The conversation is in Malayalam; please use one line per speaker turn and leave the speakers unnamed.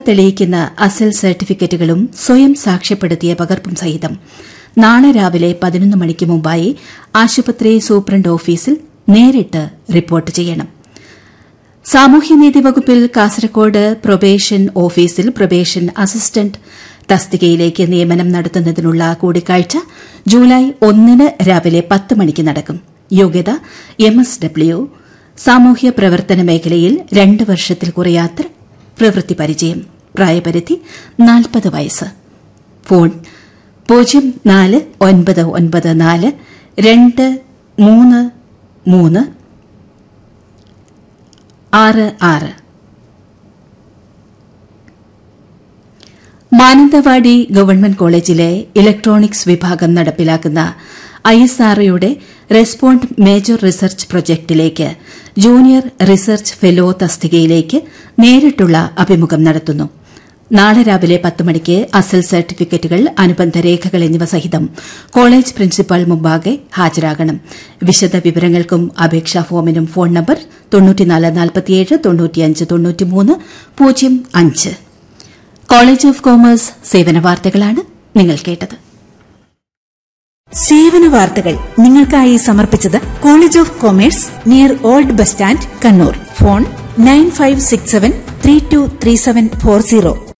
തെളിയിക്കുന്ന അസൽ സർട്ടിഫിക്കറ്റുകളും സ്വയം സാക്ഷ്യപ്പെടുത്തിയ പകർപ്പും സഹിതം നാളെ രാവിലെ പതിനൊന്ന് മണിക്ക് മുമ്പായി ആശുപത്രി സൂപ്രണ്ട് ഓഫീസിൽ നേരിട്ട് റിപ്പോർട്ട് ചെയ്യണം സാമൂഹ്യനീതി വകുപ്പിൽ കാസർകോട് പ്രൊബേഷൻ ഓഫീസിൽ പ്രൊബേഷൻ അസിസ്റ്റന്റ് തസ്തികയിലേക്ക് നിയമനം നടത്തുന്നതിനുള്ള കൂടിക്കാഴ്ച ജൂലൈ ഒന്നിന് രാവിലെ പത്ത് മണിക്ക് നടക്കും യോഗ്യത എം എസ് ഡബ്ല്യു സാമൂഹ്യ പ്രവർത്തന മേഖലയിൽ രണ്ട് വർഷത്തിൽ കുറയാത്ത പ്രവൃത്തി പരിചയം പ്രായപരിധി നാൽപ്പത് വയസ്സ് ഫോൺ പൂജ്യം നാല് ഒൻപത് ഒൻപത് നാല് രണ്ട് മൂന്ന് മൂന്ന് ആറ് ആറ് മാനന്തവാടി ഗവൺമെന്റ് കോളേജിലെ ഇലക്ട്രോണിക്സ് വിഭാഗം നടപ്പിലാക്കുന്ന ഐ എസ് ആർഒയുടെ റെസ്പോണ്ട് മേജർ റിസർച്ച് പ്രൊജക്ടിലേക്ക് ജൂനിയർ റിസർച്ച് ഫെലോ തസ്തികയിലേക്ക് നേരിട്ടുള്ള അഭിമുഖം നടത്തുന്നു നാളെ രാവിലെ പത്ത് മണിക്ക് അസൽ സർട്ടിഫിക്കറ്റുകൾ അനുബന്ധ രേഖകൾ എന്നിവ സഹിതം കോളേജ് പ്രിൻസിപ്പൽ മുമ്പാകെ ഹാജരാകണം വിശദ വിവരങ്ങൾക്കും അപേക്ഷാ ഫോമിനും ഫോൺ നമ്പർ പൂജ്യം അഞ്ച് കോളേജ് ഓഫ് കോമേഴ്സ് സേവന വാർത്തകളാണ് നിങ്ങൾ കേട്ടത്
സേവന വാർത്തകൾ നിങ്ങൾക്കായി സമർപ്പിച്ചത് college of commerce near old bus stand Kannur phone nine five six seven three two three seven four zero